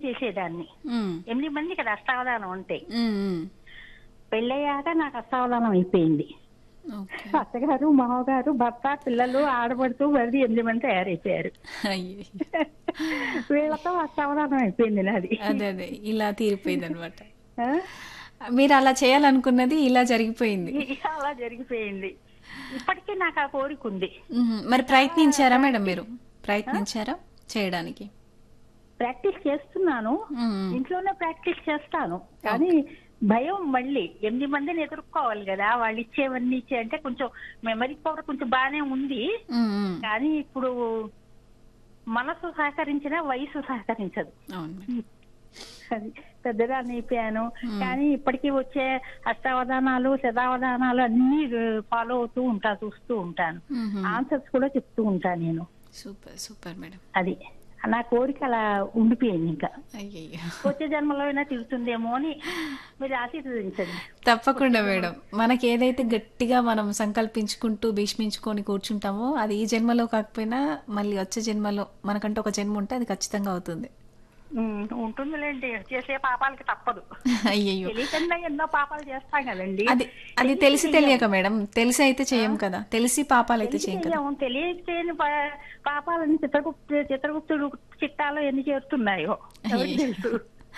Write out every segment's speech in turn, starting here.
చేసేదాన్ని ఉమ్, ఎనిమిది మంది ఇక్కడ అష్టావధానం ఉంటాయి ఉమ్, ఉమ్. పెళ్ళయ్యాక నాకు అష్టావధానం అయిపోయింది ఓకే అత్తగారు మామగారు భర్త పిల్లలు ఆడబడుతూ మళ్ళీ ఎనిమిది మంది తయారైపోయారు అయ్యో వీళ్ళతో అష్టావధానం అయిపోయింది నాది అదే అదే ఇలా తీరిపోయింది అనమాట ఆ? మీరు అలా చేయాలనుకున్నది ఇలా జరిగిపోయింది ఇ- అలా జరిగిపోయింది ఇప్పటికీ నాకు ఆ కోరిక ఉంది ఉహుం. మరి ప్రయత్నించారా మేడం మీరు ప్రయత్నించారా చేయడానికి ప్రాక్టీస్ చేస్తున్నాను ఉమ్, ఇంట్లోనే ప్రాక్టీస్ చేస్తాను కానీ భయం మళ్ళీ ఎనిమిది మందిని ఎదుర్కోవాలి కదా వాళ్ళు ఇచ్చేవన్నీ ఇచ్చే అంటే కొంచెం మెమరీ పవర్ కొంచెం బాగానే ఉంది ఉమ్, ఉమ్. కానీ ఇప్పుడు మనసు సహకరించిన వయసు సహకరించదు అవును మేడం. అది పెద్దదాన్ని అయిపోయాను కానీ ఇప్పటికీ వచ్చే అష్టావధానాలు శతావధానాలు అన్ని ఫాలో అవుతూ ఉంటా చూస్తూ ఉంటాను ఉహుం. ఆన్సర్స్ కూడా చెప్తూ ఉంటాను నేను సూపర్ సూపర్ మేడం అది నా కోరిక అలా ఉండిపోయింది ఇంకా అయ్యయ్యో వచ్చే జన్మలో అయినా తిరుగుతుందేమో అని మీరు ఆశీర్వదించండి తప్పకుండా మేడం మనకి ఏదైతే గట్టిగా మనం సంకల్పించుకుంటూ భీష్మించుకొని కూర్చుంటామో అది ఈ జన్మలో కాకపోయినా మళ్ళీ వచ్చే జన్మలో మనకంటే ఒక జన్మ ఉంటే అది ఖచ్చితంగా అవుతుంది ఉమ్, ఉంటుందిలేండి చేసే పాపాలకి తప్పదు అయ్యయ్యో తెలియకుండా ఎన్నో పాపాలు చేస్తాం కదండి అది అది తెలిసి తెలియక మేడం తెలిసి అయితే చేయం కదా తెలిసి పాపాలు అయితే చేయం కదా తెలియజేయం తెలియచేయని పా- పాపాలని చిత్రగుప్తు చిత్రగుప్తుడు చిట్టాలో ఎన్ని చేరుతున్నాయో ఎవరికి తెలుసు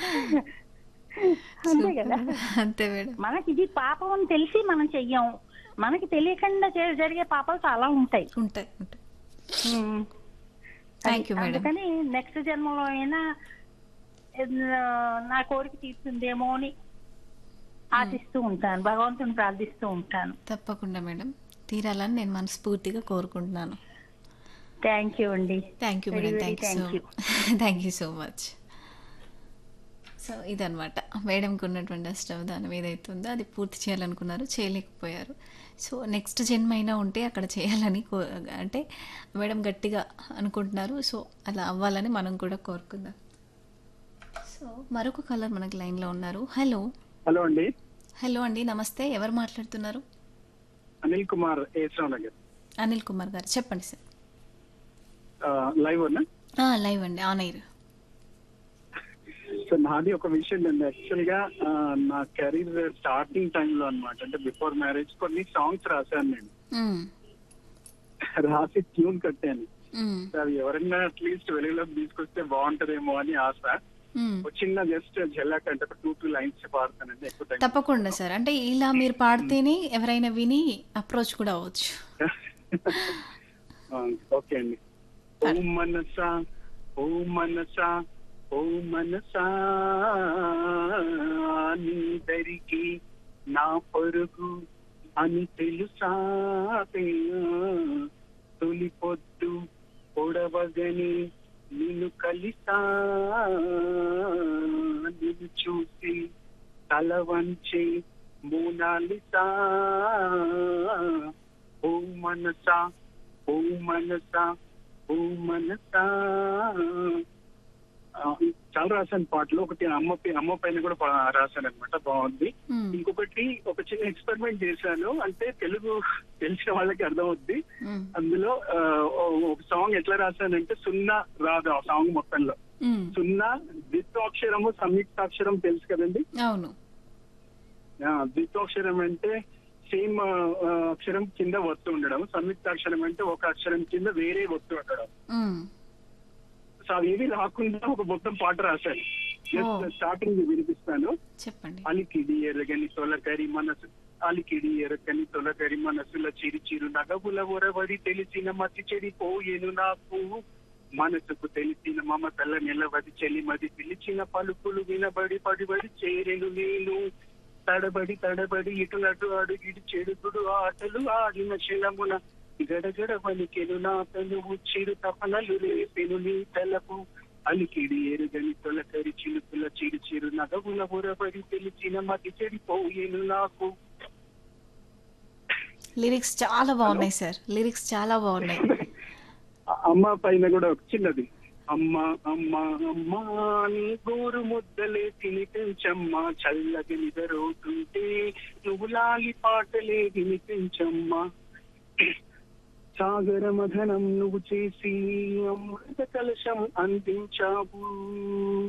అంతే కదా అంతే మేడం మనకి ఇది పాపం అని తెలిసి మనం చెయ్యం మనకి తెలియకుండా చే- జరిగే పాపాలు చాలా ఉంటాయి ఉంటాయి ఉంటాయి ఉమ్. థ్యాంక్ యూ మేడం అందుకని నెక్స్ట్ జన్మలో అయినా ఆ, నా కోరిక తీరుతుందేమో అని ఆశిస్తూ ఉంటాను భగవంతుని ప్రార్థిస్తూ ఉంటాను తప్పకుండా మేడం తీరాలని నేను మనస్ఫూర్తిగా కోరుకుంటున్నాను థ్యాంక్ యూ అండి thank you Very, madam very thank you thank so thank you so much so ఇదనమాట మేడంకి ఉన్నటువంటి అష్టవధానం ఏదైతే ఉందో అది పూర్తి చేయాలనుకున్నారు చేయలేకపోయారు సో నెక్స్ట్ జన్మ అయినా ఉంటే అక్కడ చేయాలని కో అంటే మేడం గట్టిగా అనుకుంటున్నారు సో అలా అవ్వాలని మనం కూడా కోరుకుందాం సో మరొక కలర్ మనకి లైన్లో ఉన్నారు హలో హలో అండి హలో అండి నమస్తే ఎవరు మాట్లాడుతున్నారు అనిల్ కుమార్ ఏశ్రావ్ నగర్ అనిల్ కుమార్ గారు చెప్పండి సార్ లైవ్ అన్నా ఆ, లైవ్ అండి ఆన్ ఎయిర్ సో నాది ఒక విషయం అండి యాక్చువల్ గా ఆ, నా కెరీర్ స్టార్టింగ్ టైంలో అన్నమాట అంటే బిఫోర్ మ్యారేజ్ కొన్ని సాంగ్స్ రాశాను నేను మ్మ్. రాసి ట్యూన్ కట్టాను మ్మ్. సో అవి ఎవరైనా అట్లీస్ట్ వెలుగులోకి తీసుకొస్తే బాగుంటదేమో అని ఆశ మ్మ్. ఒక చిన్న జస్ట్ జల్లాక్ అంటే ఒక టూ టూ లైన్స్ పాడతానండి ఎక్కువ టైం తప్పకుండా సార్ అంటే ఇలా మీరు పాడితేనే ఎవరైనా విని అప్రోచ్ కూడా అవ్వచ్చు ఓకే అండి ఓ మనసా ఓ మనసా ఓ మనసా నీ దరికి నా పొరుగు అని తెలుసా తొలి పొద్దు పొడవగని నిన్ను కలిసా నిన్ను చూసి తల వంచి మూనాలిసా ఓ మనసా ఓ మనసా ఓ మనసా ఆ, చాలా రాశాను పాటలు ఒకటి అమ్మ పై- అమ్మ పైన కూడా పా- రాశాను అనమాట బాగుంది మ్మ్. ఇంకొకటి ఒక చిన్న ఎక్స్పెరిమెంట్ చేశాను అంటే తెలుగు తెలిసిన వాళ్ళకి అర్థమవుద్ది మ్మ్. అందులో ఆ, ఓ- ఒక సాంగ్ ఎట్లా రాశానంటే సున్నా రాదు ఆ సాంగ్ మొత్తంలో మ్మ్. సున్నా ద్విత్వాక్షరము సంయుక్తాక్షరం తెలుసు కదండి అవును ఆ, ద్విత్వాక్షరం అంటే సేమ్ అక్షరం కింద వస్తు ఉండడం సంయుక్తాక్షరం అంటే ఒక అక్షరం కింద వేరే వస్తు ఉండడం మ్మ్. సో అవేవి రాకుండా ఒక మొత్తం పాట రాశాను జస్ట్ Oh. స్టార్టింగ్ వినిపిస్తాను చెప్పండి అలికిడి ఎరగని తొలకరి మనసు అలికిడి ఎరగని తొలకరి మనసుల చిరు చిరు నగవుల ఒరవడి తెలిసిన మతి చెడిపోయేను నాకు మనసుకు తెలిసిన మమతల నిలవది చెలిమది పిలిచిన పలుకులు వినబడి పడిబడి చేరెను నేను తడబడి తడబడి ఇటునటు అడుగిడి చెడుగుడు ఆటలు ఆడిన శిలమున గడగడ వలికెను నా తనువు చిరు తపనలు రేపెను నీ తలపు అలికిడి ఎరుగని తొలకరి చిలుకుల చిరు చిరు నగవుల ఉరబడి తెలిసిన మతి చెడిపోయేను నాకు లిరిక్స్ చాలా బాగున్నాయి సార్ లిరిక్స్ చాలా బాగున్నాయి అమ్మ పైన కూడా ఒక చిన్నది అమ్మ అమ్మ అమ్మ నీ గోరు ముద్దలే తినిపించమ్మా చల్లగా నిదరవుతుంటే నువ్వు లాగి పాటలే వినిపించమ్మా సాగర మధనం నువ్వు చేసి అమృత కలశం అందించావు